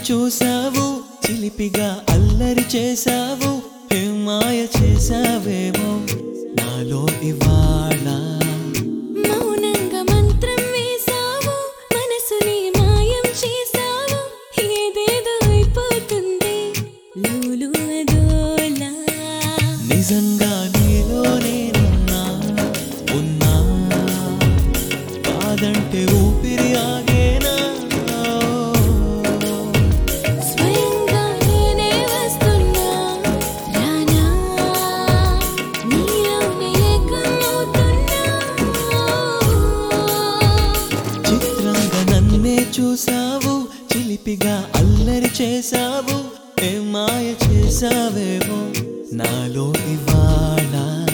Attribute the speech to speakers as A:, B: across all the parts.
A: చూసావు చిలిపిగా అల్లరి చేసావు ఏం మాయ చేసావేమో నాలో ఇవాళ
B: మౌనంగా మంత్రం వేసావు మనసుని మాయం చేసావు ఏదేదో అయిపోతుంది లూలు అదోలా
A: నిజంగా నీలోనే ఉన్నా ఉన్నా కాదంటే ఊపిరి ఆగేనా
B: స్వయంగా నేనే వస్తున్నా రానా నీలోనే ఏకమవుతున్నా
A: చిత్రంగా నన్నే చూసావు చిలిపిగా అల్లరి చేసావు ఏ మాయ చేసావేమో నాలో ఇవాళ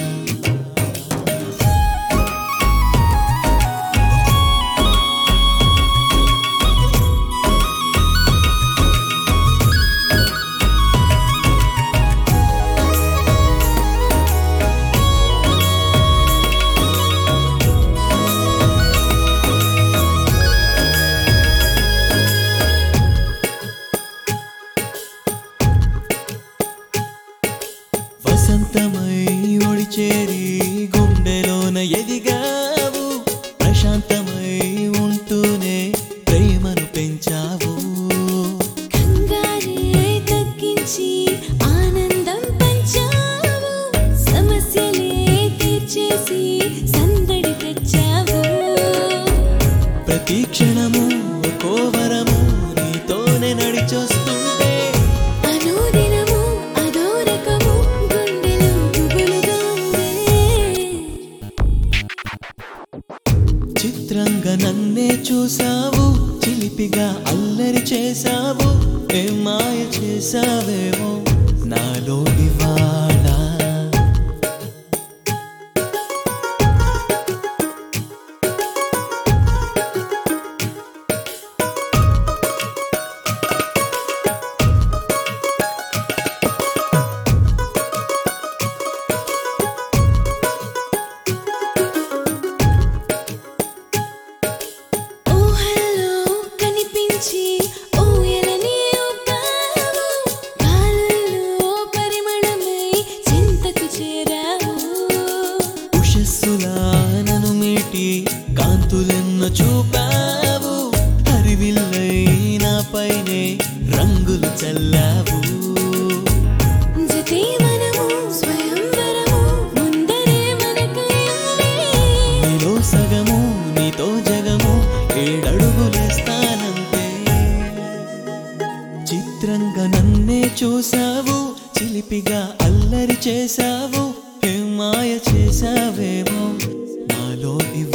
A: వసంతమై ఒడిచేరి గుండెలోన ఎదిగావు ప్రశాంతమై ఉంటూనే ప్రేమను పెంచావు
B: కంగారే తగ్గించి ఆనందం పంచావు సమస్యలే తీర్చేసి సందడి తెచ్చావు
A: ప్రతి క్షణము ఒక్కో వరము నీతోనే నడిచొస్తుంటే
B: అనుదినము అదో రకము గుండెలో గుబులుగా ఉందే
A: చిత్రంగా నన్నే చూసావు చిలిపిగా అల్లరి చేసావు ఏ మాయ చేసావేమో నాలో ఇవాళ
B: ఊహల్లో కనిపించి ఊయలని ఊపావు గాలుల్లో పరిమళమై చింతకు చేరావు
A: ఉషస్సులా నన్ను మీటి కాంతులెన్నో చూపావు హరివిల్లై నాపైనే రంగులు చల్లావు
B: జతే మనము స్వయంవరము ముందరే మనకైంది
A: నీలో సగము నీతో జగము ఏడడుగులేస్తానంతే చిత్రంగా నన్నే చూసావు చిలిపిగా అల్లరి చేసావు ఏ మాయ చేసావేమో నాలో ఇవ్వ